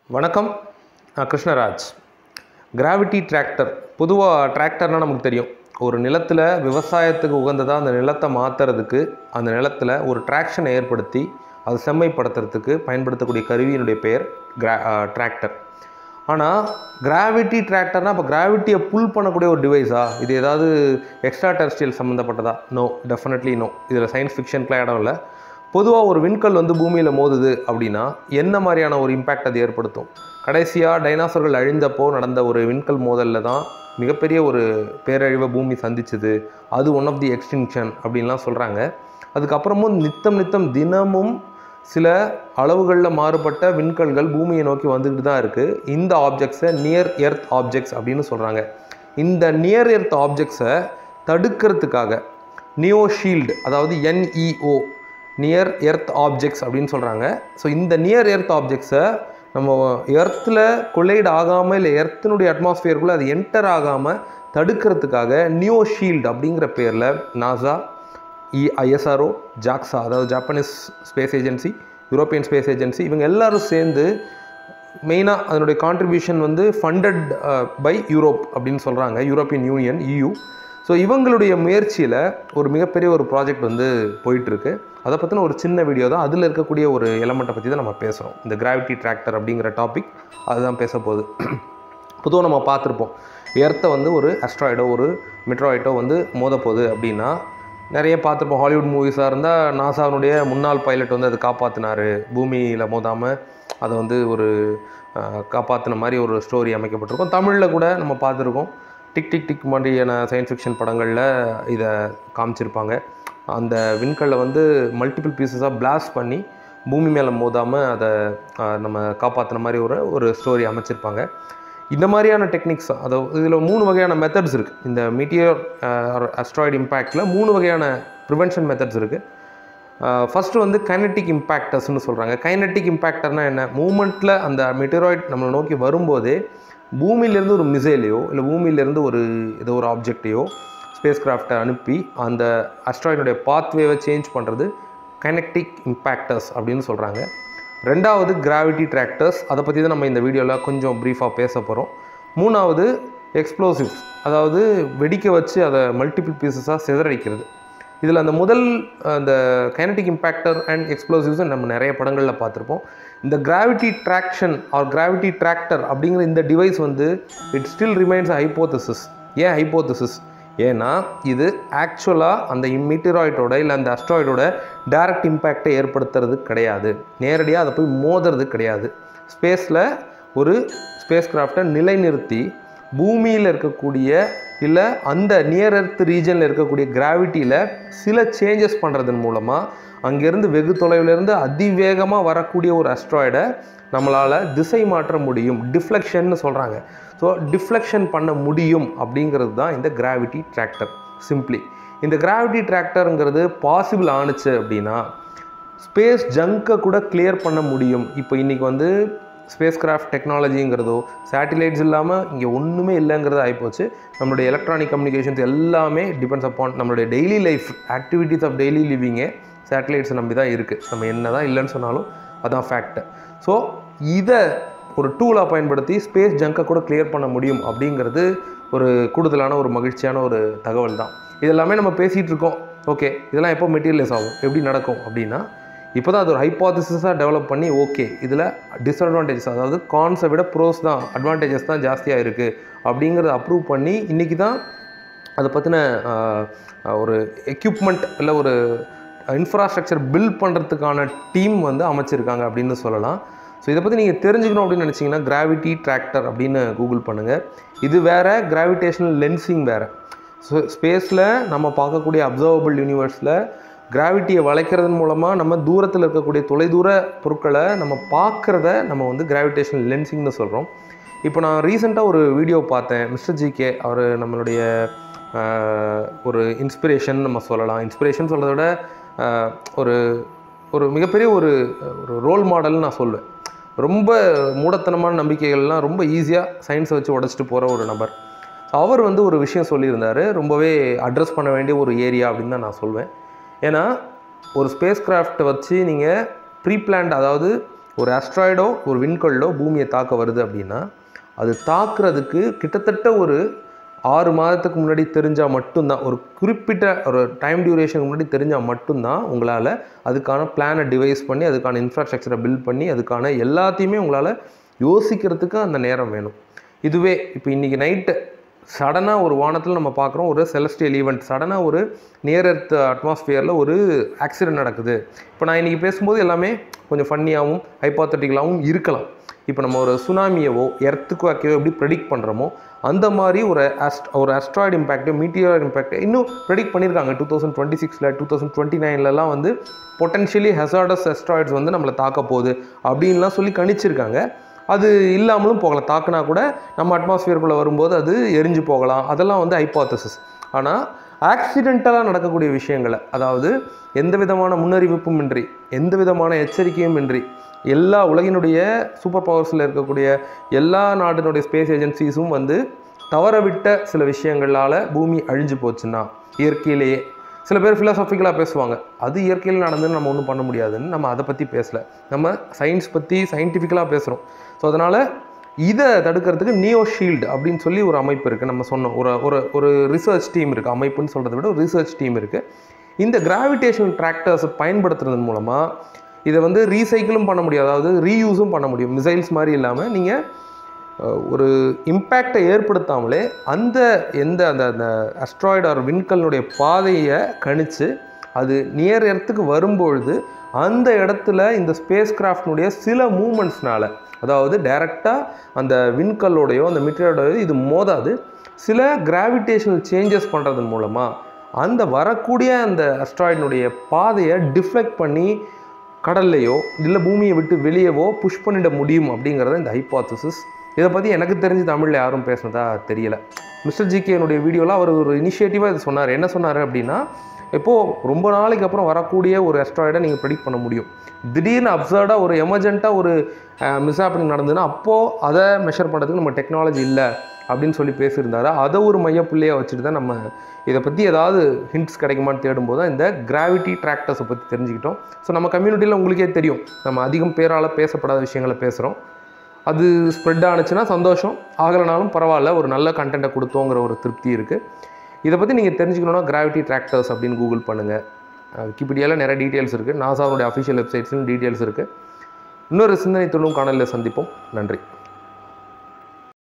வணக்கம் நான் Krishnaraj gravity tractor பொதுவாக டிராக்டர்னால் நமக்கு தெரியும் ஒரு நிலத்தில் விவசாயத்துக்கு உகந்ததாக அந்த நிலத்தை மாற்றுறதுக்கு அந்த நிலத்தில் ஒரு ட்ராக்ஷனை ஏற்படுத்தி அது செம்மைப்படுத்துறதுக்கு பயன்படுத்தக்கூடிய கருவியினுடைய பெயர் கிரா டிராக்டர் ஆனால் கிராவிட்டி டிராக்டர்னால் இப்போ கிராவிட்டியை புல் பண்ணக்கூடிய ஒரு டிவைஸா இது ஏதாவது எக்ஸ்ட்ரா டெரஸ்ட்ரியல் சம்மந்தப்பட்டதா நோ டெஃபினெட்லி நோ இதில் சயின்ஸ் ஃபிக்ஷனுக்குலாம் இடம் இல்லை பொதுவாக ஒரு விண்கல் வந்து பூமியில் மோதுது அப்படின்னா என்ன மாதிரியான ஒரு இம்பேக்ட் அது ஏற்படுத்தும் கடைசியாக டைனாசர்கள் அழிந்தப்போ நடந்த ஒரு விண்கல் மோதலில் தான் மிகப்பெரிய ஒரு பேரழிவை பூமி சந்திச்சுது அது ஒன் ஆஃப் தி எக்ஸ்டிங்ஷன் அப்படின்லாம் சொல்கிறாங்க அதுக்கப்புறமும் நித்தம் நித்தம் தினமும் சில அளவுகளில் மாறுபட்ட விண்கல்கள் பூமியை நோக்கி வந்துக்கிட்டு தான் இருக்குது இந்த ஆப்ஜெக்ட்ஸை நியர் எர்த் ஆப்ஜெக்ட்ஸ் அப்படின்னு சொல்கிறாங்க இந்த நியர் எர்த் ஆப்ஜெக்ட்ஸை தடுக்கிறதுக்காக நியோ ஷீல்டு அதாவது என்இஓ நியர் எர்த் ஆப்ஜெக்ட்ஸ் அப்படின்னு சொல்கிறாங்க ஸோ இந்த நியர் எர்த் ஆப்ஜெக்ட்ஸை நம்ம எர்த்தில் கொலைட் ஆகாமல் இல்லை எர்த்தினுடைய அட்மாஸ்பியருக்குள்ளே அது என்டர் ஆகாமல் தடுக்கிறதுக்காக நியோ ஷீல்டு அப்படிங்கிற பேரில் நாசா இ ஐஎஸ்ஆர்ஓ ஜாக்ஸா அதாவது Japanese space agency European space agency இவங்க எல்லாரும் சேர்ந்து மெயினாக அதனுடைய கான்ட்ரிபியூஷன் வந்து ஃபண்டட் பை யூரோப் அப்படின்னு சொல்கிறாங்க யூரோப்பியன் யூனியன் இயூ ஸோ இவங்களுடைய முயற்சியில் ஒரு மிகப்பெரிய ஒரு ப்ராஜெக்ட் வந்து போயிட்டுருக்கு அதை பற்றின ஒரு சின்ன வீடியோ தான் அதில் இருக்கக்கூடிய ஒரு எலமெண்ட்டை பற்றி தான் நம்ம பேசுகிறோம் இந்த கிராவிட்டி டிராக்டர் அப்படிங்கிற டாபிக் அதுதான் பேச போகுது பொதுவாக நம்ம பார்த்துருப்போம் எர்த்தை வந்து ஒரு அஸ்ட்ராய்டோ ஒரு மெட்ராய்டோ வந்து மோத போகுது அப்படின்னா நிறைய பார்த்துருப்போம் ஹாலிவுட் மூவிஸாக இருந்தால் நாசாவினுடைய முன்னாள் பைலட் வந்து அதை காப்பாற்றினார் பூமியில் மோதாமல் அதை வந்து ஒரு காப்பாற்றின மாதிரி ஒரு ஸ்டோரி அமைக்கப்பட்டிருக்கும் தமிழில் கூட நம்ம பார்த்துருக்கோம் டிக் டிக் டிக் மாதிரியான சயின்ஸ் ஃபிக்ஷன் படங்களில் இதை காமிச்சிருப்பாங்க அந்த விண்கல்லை வந்து மல்டிபிள் பீசஸாக பிளாஸ்ட் பண்ணி பூமி மேலே மோதாமல் அதை நம்ம காப்பாற்றின மாதிரி ஒரு ஒரு ஸ்டோரி அமைச்சிருப்பாங்க இந்த மாதிரியான டெக்னிக்ஸ் அதை இதில் மூணு வகையான மெத்தட்ஸ் இருக்குது இந்த மீட்டியர் அஸ்ட்ராய்டு இம்பேக்டில் மூணு வகையான ப்ரிவென்ஷன் மெத்தட்ஸ் இருக்குது ஃபஸ்ட்டு வந்து கைனட்டிக் இம்பேக்டர்ஸ்னு சொல்கிறாங்க கைனட்டிக் இம்பேக்டர்னால் என்ன மூமெண்ட்டில் அந்த மெட்டராய்ட் நம்மளை நோக்கி வரும்போதே பூமியிலேருந்து ஒரு மிசைலையோ இல்லை பூமியிலேருந்து ஒரு ஏதோ ஒரு ஆப்ஜெக்டையோ ஸ்பேஸ் கிராஃப்டை அனுப்பி அந்த அஸ்ட்ராய்டுடைய பாத்வேவை சேஞ்ச் பண்ணுறது கைனக்டிக் இம்பேக்டர்ஸ் அப்படின்னு சொல்கிறாங்க ரெண்டாவது கிராவிட்டி டிராக்டர்ஸ் அதை பற்றி தான் நம்ம இந்த வீடியோவில் கொஞ்சம் ப்ரீஃபாக பேச போகிறோம் மூணாவது எக்ஸ்ப்ளோசிவ்ஸ் அதாவது வெடிக்க வச்சு அதை மல்டிபிள் பீசஸாக சிதறடிக்கிறது இதில் அந்த முதல் அந்த கைனட்டிக் இம்பேக்டர் அண்ட் எக்ஸ்ப்ளோசிவ்ஸை நம்ம நிறைய படங்களில் பார்த்துருப்போம் இந்த gravity traction or gravity tractor அப்படிங்கிற இந்த டிவைஸ் வந்து இட் ஸ்டில் ரிமைன்ஸ் ஹைப்போத்தசிஸ் ஏன் ஹைப்போத்தசிஸ் ஏன்னா இது ஆக்சுவலாக அந்த மீட்டராய்டோட இல்லை அந்த அஸ்ட்ராய்டோட டைரக்ட் இம்பேக்டை ஏற்படுத்துறது கிடையாது நேரடியாக அதை போய் மோதுறது கிடையாது ஸ்பேஸில் ஒரு ஸ்பேஸ் கிராஃப்டை நிலைநிறுத்தி பூமியில் இருக்கக்கூடிய இல்லை அந்த நியர் எர்த் ரீஜனில் இருக்கக்கூடிய கிராவிட்டியில் சில சேஞ்சஸ் பண்ணுறதன் மூலமாக அங்கேருந்து வெகு தொலைவிலேருந்து அதிவேகமாக வரக்கூடிய ஒரு அஸ்ட்ராய்டை நம்மளால் திசை மாற்ற முடியும் டிஃப்ளெக்ஷன்னு சொல்கிறாங்க ஸோ டிஃப்ளெக்ஷன் பண்ண முடியும் அப்படிங்கிறது தான் இந்த கிராவிட்டி டிராக்டர் சிம்பிளி இந்த கிராவிட்டி டிராக்டருங்கிறது பாசிபிள் ஆணுச்சு அப்படின்னா ஸ்பேஸ் ஜங்கை கூட கிளியர் பண்ண முடியும் இப்போ இன்றைக்கி வந்து ஸ்பேஸ் கிராஃப்ட் டெக்னாலஜிங்கிறதோ சேட்டிலைட்ஸ் இல்லாமல் இங்கே ஒன்றுமே இல்லைங்கிறது ஆகிப்போச்சு நம்மளுடைய எலக்ட்ரானிக் கம்யூனிகேஷன்ஸ் எல்லாமே டிபெண்ட்ஸ் அப்பான் நம்மளுடைய daily life activities of daily லிவிங்கே சேட்டலைட்ஸை நம்பி தான் இருக்குது நம்ம என்ன தான் இல்லைன்னு சொன்னாலும் அதான் ஃபேக்ட்டு ஸோ இதை ஒரு டூலாக பயன்படுத்தி ஸ்பேஸ் ஜங்கை கூட கிளியர் பண்ண முடியும் அப்படிங்கிறது ஒரு கூடுதலான ஒரு மகிழ்ச்சியான ஒரு தகவல் தான் இதெல்லாமே நம்ம பேசிகிட்டு இருக்கோம் ஓகே இதெல்லாம் எப்போ மெட்டீரியலைஸ் ஆகும் எப்படி நடக்கும் அப்படின்னா இப்போ தான் அது ஒரு ஹைப்பாதிசிஸாக டெவலப் பண்ணி ஓகே இதில் டிஸ்அட்வான்டேஜஸ் அதாவது கான்ஸை விட ப்ரோஸ் தான் அட்வான்டேஜஸ் தான் ஜாஸ்தியாக இருக்குது அப்படிங்கிறத அப்ரூவ் பண்ணி இன்றைக்கி தான் அதை பற்றின ஒரு எக்யூப்மெண்ட் இல்லை ஒரு இன்ஃப்ராஸ்ட்ரக்சர் பில்ட் பண்ணுறதுக்கான டீம் வந்து அமைச்சிருக்காங்க அப்படின்னு சொல்லலாம் ஸோ இதை பற்றி நீங்கள் தெரிஞ்சுக்கணும் அப்படின்னு நினச்சிங்கன்னா கிராவிட்டி டிராக்டர் அப்படின்னு கூகுள் பண்ணுங்கள் இது வேறு கிராவிடேஷனல் லென்சிங் வேறு ஸோ ஸ்பேஸில் நம்ம பார்க்கக்கூடிய அப்சர்வபிள் யூனிவர்ஸில் கிராவிட்டியை வளைக்கிறதன் மூலமாக நம்ம தூரத்தில் இருக்கக்கூடிய தொலைதூர பொருட்களை நம்ம பார்க்குறத நம்ம வந்து கிராவிடேஷனல் லென்சிங்னு சொல்கிறோம் இப்போ நான் ரீசெண்டாக ஒரு வீடியோ பார்த்தேன் மிஸ்டர் ஜி கே அவர் நம்மளுடைய ஒரு இன்ஸ்பிரேஷன் நம்ம சொல்லலாம் இன்ஸ்பிரேஷன் சொல்கிறத விட ஒரு ஒரு மிகப்பெரிய ஒரு ஒரு ரோல் மாடல்னு நான் சொல்லுவேன் ரொம்ப மூடத்தனமான நம்பிக்கைகள்லாம் ரொம்ப ஈஸியாக சயின்ஸை வச்சு உடச்சிட்டு போகிற ஒரு நபர் அவர் வந்து ஒரு விஷயம் சொல்லியிருந்தார் ரொம்பவே அட்ரஸ் பண்ண வேண்டிய ஒரு ஏரியா அப்படின்னு தான் நான் சொல்வேன் ஏன்னா ஒரு ஸ்பேஸ் கிராஃப்டை வச்சு நீங்கள் ப்ரீ பிளான்ட் அதாவது ஒரு அஸ்ட்ராய்டோ ஒரு விண்கல்லோ பூமியை தாக்க வருது அப்படின்னா அது தாக்குறதுக்கு கிட்டத்தட்ட ஒரு ஆறு மாதத்துக்கு முன்னாடி தெரிஞ்சால் மட்டும்தான் ஒரு குறிப்பிட்ட ஒரு டைம் டியூரேஷனுக்கு முன்னாடி தெரிஞ்சால் மட்டும்தான் உங்களால் அதுக்கான பிளானை டிவைஸ் பண்ணி அதுக்கான இன்ஃப்ராஸ்ட்ரக்சரை பில்ட் பண்ணி அதுக்கான எல்லாத்தையுமே உங்களால் யோசிக்கிறதுக்கு அந்த நேரம் வேணும் இதுவே இப்போ இன்றைக்கி நைட்டு சடனாக ஒரு வானத்தில் நம்ம பார்க்குறோம் ஒரு செலஸ்டியல் ஈவெண்ட் சடனாக ஒரு நியர் எர்த் அட்மாஸ்ஃபியரில் ஒரு ஆக்சிடென்ட் நடக்குது இப்போ நான் இன்றைக்கி பேசும்போது எல்லாமே கொஞ்சம் ஃபன்னியாகவும் ஹைப்பாத்தட்டிக்கலாகவும் இருக்கலாம் இப்போ நம்ம ஒரு சுனாமியவோ எர்த்துக்கு வைக்கவோ எப்படி ப்ரெடிக்ட் பண்ணுறோமோ அந்த மாதிரி ஒரு அஸ்ட் ஒரு அஸ்ட்ராய்டு இம்பேக்ட்டு மீட்டியர் இம்பேக்ட் இன்னும் ப்ரெடிக்ட் பண்ணியிருக்காங்க டூ தௌசண்ட் டுவெண்ட்டி சிக்ஸில் டூ தௌசண்ட் டுவெண்ட்டி நைன்லலாம் வந்து பொட்டன்ஷியலி ஹெசார்டஸ் அஸ்ட்ராய்ட்ஸ் வந்து நம்மளை தாக்க போகுது அப்படின்லாம் சொல்லி கணிச்சிருக்காங்க அது இல்லாமலும் போகலாம் தாக்குனா கூட நம்ம அட்மாஸ்பியருக்குள்ளே வரும்போது அது எரிஞ்சு போகலாம் அதெல்லாம் வந்து ஹைப்பாத்தசிஸ் ஆனால் ஆக்சிடென்டலாக நடக்கக்கூடிய விஷயங்களை அதாவது எந்த விதமான முன்னறிவிப்பும் இன்றி எந்த விதமான எச்சரிக்கையும் இன்றி எல்லா உலகினுடைய சூப்பர் பவர்ஸில் இருக்கக்கூடிய எல்லா நாட்டினுடைய ஸ்பேஸ் ஏஜென்சிஸும் வந்து தவறவிட்ட சில விஷயங்களால் பூமி அழிஞ்சு போச்சுன்னா இயற்கையிலேயே சில பேர் ஃபிலாசபிக்கலாக பேசுவாங்க அது இயற்கையில் நடந்துன்னு நம்ம ஒன்றும் பண்ண முடியாதுன்னு நம்ம அதை பற்றி பேசலை நம்ம சயின்ஸ் பற்றி சயின்டிஃபிக்கலாக பேசுகிறோம் ஸோ அதனால் இதை தடுக்கிறதுக்கு நியோ ஷீல்டு அப்படின்னு சொல்லி ஒரு அமைப்பு இருக்குது நம்ம சொன்னோம் ஒரு ஒரு ஒரு ரிசர்ச் டீம் இருக்குது அமைப்புன்னு சொல்கிறத விட ஒரு ரிசர்ச் டீம் இருக்குது இந்த கிராவிடேஷனல் டிராக்டர்ஸை பயன்படுத்துறதன் மூலமாக இதை வந்து ரீசைக்கிளும் பண்ண முடியும் அதாவது ரீயூஸும் பண்ண முடியும் மிசைல்ஸ் மாதிரி இல்லாமல் நீங்கள் ஒரு இம்பேக்டை ஏற்படுத்தாமலே அந்த எந்த அந்த அந்த அஸ்ட்ராய்டு ஆர் விண்கல்னுடைய பாதையை கணித்து அது நியர் இடத்துக்கு வரும்பொழுது அந்த இடத்துல இந்த ஸ்பேஸ் கிராஃப்டினுடைய சில மூமெண்ட்ஸ்னால அதாவது டைரெக்டாக அந்த விண்கல்லோடையோ அந்த மெட்டீரியலோடையோ இது மோதாது சில கிராவிடேஷனல் சேஞ்சஸ் பண்ணுறதன் மூலமாக அந்த வரக்கூடிய அந்த அஸ்ட்ராய்டினுடைய பாதையை டிஃப்ளெக்ட் பண்ணி கடல்லையோ இல்லை பூமியை விட்டு வெளியவோ புஷ் பண்ணிட முடியும் அப்படிங்கிறத இந்த ஹைப்பாத்தசிஸ் இதை பற்றி எனக்கு தெரிஞ்சு தமிழில் யாரும் பேசுனதா தெரியல மிஸ்டர் ஜிகேனுடைய வீடியோவில் அவர் ஒரு இனிஷியேட்டிவாக இது சொன்னார் என்ன சொன்னார் அப்படின்னா இப்போது ரொம்ப நாளைக்கு அப்புறம் வரக்கூடிய ஒரு அஸ்ட்ராய்டை நீங்கள் ப்ரெடிக்ட் பண்ண முடியும் திடீர்னு அப்சர்டாக ஒரு எமர்ஜென்ட்டாக ஒரு மிஸ் ஹேப்பனிங் நடந்ததுன்னா அப்போது அதை மெஷர் பண்ணுறதுக்கு நம்ம டெக்னாலஜி இல்லை அப்படின்னு சொல்லி பேசியிருந்தாரு அதை ஒரு மையப்புள்ளியாக வச்சுட்டு தான் நம்ம இதை பற்றி ஏதாவது ஹிண்ட்ஸ் கிடைக்குமான்னு தேடும்போது தான் இந்த கிராவிட்டி டிராக்டர்ஸை பற்றி தெரிஞ்சுக்கிட்டோம் ஸோ நம்ம கம்யூனிட்டியில் உங்களுக்கே தெரியும் நம்ம அதிகம் பேரால் பேசப்படாத விஷயங்களை பேசுகிறோம் அது ஸ்ப்ரெட் ஆனுச்சுன்னா சந்தோஷம் ஆகலைனாலும் பரவாயில்ல ஒரு நல்ல கண்டென்ட்டை கொடுத்தோங்கிற ஒரு திருப்தி இருக்குது இதை பற்றி நீங்கள் தெரிஞ்சுக்கணுன்னா கிராவிட்டி டிராக்டர்ஸ் அப்படின்னு கூகுள் பண்ணுங்கள் விக்கிபீடியாவில் நிறைய டீட்டெயில்ஸ் இருக்குது நாசாவுடைய அஃபிஷியல் வெப்சைட்ஸ்லையும் டீட்டெயில்ஸ் இருக்குது இன்னொரு சிந்தனை தொழும் காணொலியில் சந்திப்போம் நன்றி